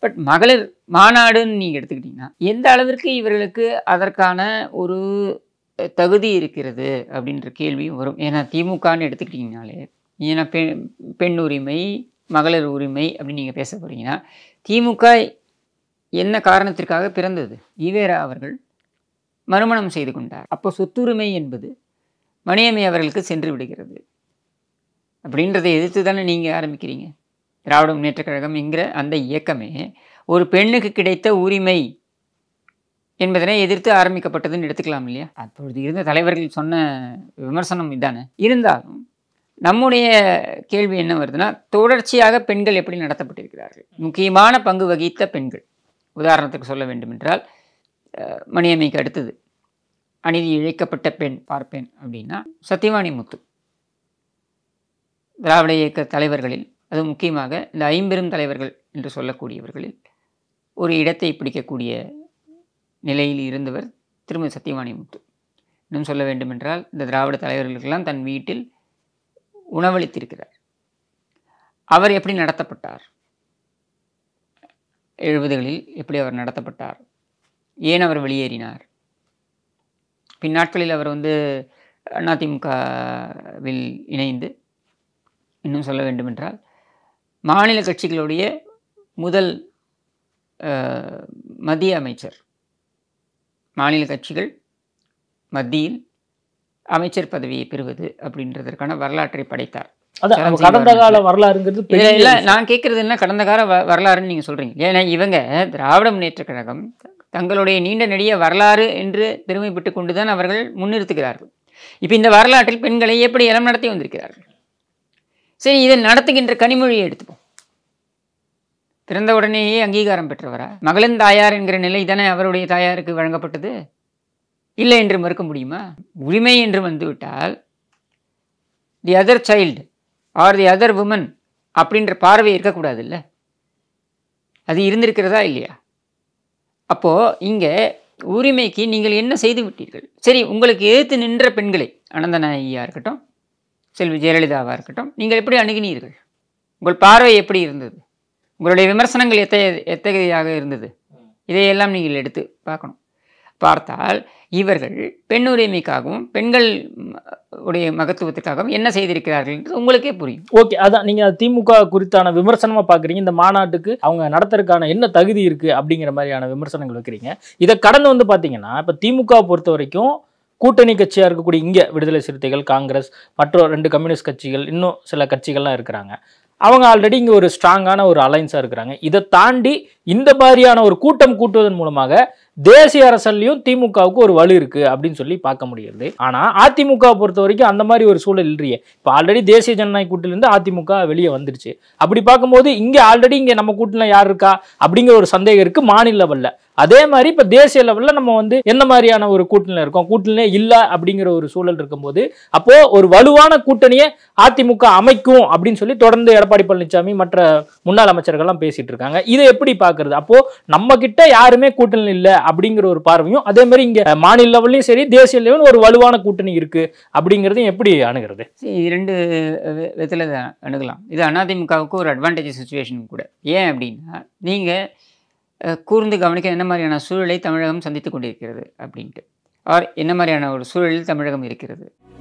But மகளிர் மாநாடுன்னு நீங்கள் எடுத்துக்கிட்டிங்கன்னா எந்த அளவிற்கு இவர்களுக்கு அதற்கான ஒரு அஹ், தகுதி இருக்கிறது அப்படின்ற கேள்வியும் வரும் ஏன்னா திமுகன்னு எடுத்துக்கிட்டிங்கனாலே ஏன்னா பெண் பெண் உரிமை மகளிர் உரிமை அப்படின்னு நீங்கள் பேச போகிறீங்கன்னா திமுக என்ன காரணத்திற்காக பிறந்தது ஈவேரா அவர்கள் மறுமணம் செய்து கொண்டார் அப்போ சொத்துரிமை என்பது மணியம்மை அவர்களுக்கு சென்று விடுகிறது அப்படின்றதை எதிர்த்து தானே நீங்கள் ஆரம்பிக்கிறீங்க திராவிட முன்னேற்றக் கழகம் என்கிற அந்த இயக்கமே ஒரு பெண்ணுக்கு கிடைத்த உரிமை என்பதனை எதிர்த்து ஆரம்பிக்கப்பட்டதுன்னு எடுத்துக்கலாம் இல்லையா அப்பொழுது இருந்த தலைவர்கள் சொன்ன விமர்சனம் இதானே இருந்தாலும் நம்முடைய கேள்வி என்ன வருதுன்னா தொடர்ச்சியாக பெண்கள் எப்படி நடத்தப்பட்டிருக்கிறார்கள் முக்கியமான பங்கு வகித்த பெண்கள் உதாரணத்துக்கு சொல்ல வேண்டுமென்றால் அஹ், மணியம்மைக்கு அடுத்தது அநீதி இழைக்கப்பட்ட பெண் பார்ப்பேன் அப்படின்னா சத்தியவாணி முத்து திராவிட இயக்க தலைவர்களில் அது முக்கியமாக இந்த ஐம்பெரும் தலைவர்கள் என்று சொல்லக்கூடியவர்களில் ஒரு இடத்தை பிடிக்கக்கூடிய நிலையில் இருந்தவர் திருமதி சத்தியவாணி முத்து இன்னும் சொல்ல வேண்டுமென்றால் இந்த திராவிட தலைவர்களுக்கெல்லாம் தன் வீட்டில் உணவளித்திருக்கிறார் அவர் எப்படி நடத்தப்பட்டார் எழுபதுகளில் எப்படி அவர் நடத்தப்பட்டார் ஏன் அவர் வெளியேறினார் பின்னாட்களில் அவர் வந்து அதிமுகவில் இணைந்து இன்னும் சொல்ல வேண்டுமென்றால் மாநில கட்சிகளுடைய முதல் அஹ், மத்திய அமைச்சர் மாநில கட்சிகள் மத்தியில் அமைச்சர் பதவியை பெறுவது அப்படின்றதற்கான வரலாற்றை படைத்தார் அதான் நம்ம சரஞ்சீவி கடந்த கால அவர்கள். வரலாறுங்கிறது இல்ல பெரிய இல்ல விஷயம். நான் கேட்கறது என்ன கடந்த கால வ- வரலாறுன்னு நீங்க சொல்றீங்க ஏன்னா இவங்க திராவிட முன்னேற்றக் கழகம் தங்களுடைய நீண்ட நெடிய வரலாறு என்று பெருமைப்பட்டு கொண்டுதான் அவர்கள் முன்னிறுத்துகிறார்கள் இப்போ இந்த வரலாற்றில் பெண்களை எப்படி இடம் நடத்தி வந்திருக்கிறார்கள் சரி இதை நடத்துகின்ற கனிமொழியை எடுத்துப்போம் பிறந்த உடனேயே அங்கீகாரம் பெற்றவரா மகளின் தாயார் என்கிற நிலை தானே அவருடைய தாயாருக்கு வழங்கப்பட்டது இல்லை என்று மறுக்க முடியுமா உரிமை என்று வந்துவிட்டால் the other child or the other woman அப்படின்ற பார்வை இருக்கக்கூடாதுல்ல அது இருந்திருக்கிறதா இல்லையா அப்போது இங்கே உரிமைக்கு நீங்கள் என்ன செய்து விட்டீர்கள் சரி உங்களுக்கு எதிர்த்து நின்ற பெண்களை அனந்தநாயகியா இருக்கட்டும் செல்வி ஜெயலலிதாவாக இருக்கட்டும் நீங்கள் எப்படி அணுகினீர்கள் உங்கள் பார்வை எப்படி இருந்தது உங்களுடைய விமர்சனங்கள் எத்தகைய எத்தகையதாக இருந்தது இதையெல்லாம் நீங்கள் எடுத்து பார்க்கணும் பார்த்தால் இவர்கள் பெண் உரிமைக்காகவும் பெண்கள் ம், உடைய மகத்துவத்துக்காகவும் என்ன செய்திருக்கிறார்கள் என்று உங்களுக்கே புரியும் ஓகே அதான் நீங்க அது திமுக குறித்தான விமர்சனமா பாக்குறீங்க இந்த மாநாட்டுக்கு அவங்க நடத்துறதுக்கான என்ன தகுதி இருக்கு அப்படிங்கிற மாதிரியான விமர்சனங்கள் வைக்கிறீங்க இதை கடந்து வந்து பாத்தீங்கன்னா இப்ப திமுக பொறுத்த வரைக்கும் கூட்டணி கட்சியா இருக்கக்கூடிய இங்க விடுதலை சிறுத்தைகள் காங்கிரஸ் மற்ற ரெண்டு கம்யூனிஸ்ட் கட்சிகள் இன்னும் சில கட்சிகள்லாம் இருக்கிறாங்க அவங்க ஆல்ரெடி இங்க ஒரு ஸ்ட்ராங்கான ஒரு அலைன்ஸா இருக்கிறாங்க இதை தாண்டி இந்த மாதிரியான ஒரு கூட்டம் கூட்டுவதன் மூலமாக தேசிய அரசியல்லையும் திமுகவுக்கு ஒரு வலு இருக்கு அப்படின்னு சொல்லி பார்க்க முடியுது ஆனா அதிமுக பொறுத்த வரைக்கும் அந்த மாதிரி ஒரு சூழல் இல்லையே இப்போ ஆல்ரெடி தேசிய ஜனநாயக கூட்டிலிருந்து அதிமுக வெளியே வந்துருச்சு அப்படி பார்க்கும்போது இங்க ஆல்ரெடி இங்க நம்ம கூட்டில் யார் இருக்கா அப்படிங்கிற ஒரு சந்தேகம் இருக்கு மாநில லெவல்ல அதே மாதிரி இப்போ தேசிய லெவல்ல நம்ம வந்து எந்த மாதிரியான ஒரு கூட்டணியில் இருக்கோம் கூட்டணியிலே இல்லை அப்படிங்கிற ஒரு சூழல் இருக்கும்போது அப்போ ஒரு வலுவான கூட்டணியை அதிமுக அமைக்கும் அப்படின்னு சொல்லி தொடர்ந்து எடப்பாடி பழனிசாமி மற்ற முன்னாள் அமைச்சர்கள்லாம் பேசிட்டு இருக்காங்க இதை எப்படி பார்க்கிறது அப்போ நம்ம கிட்ட யாருமே கூட்டணி இல்லை அப்படிங்கிற ஒரு பார்வையும் அதே மாதிரி இங்க மாநில லெவல்லையும் சரி தேசிய லெவலில் ஒரு வலுவான கூட்டணி இருக்கு அப்படிங்கிறதையும் எப்படி அணுகிறது சரி, இது ரெண்டு வி- விதத்தில் இதை அணுகலாம் இது அதிமுகவுக்கு ஒரு அட்வான்டேஜ் சுச்சுவேஷன் கூட ஏன் அப்படின்னா நீங்கள் கூர்ந்து கவனிக்க என்ன மாதிரியான சூழலை தமிழகம் சந்தித்து கொண்டிருக்கிறது அப்படின்ட்டு ஆர் என்ன மாதிரியான ஒரு சூழலில் தமிழகம் இருக்கிறது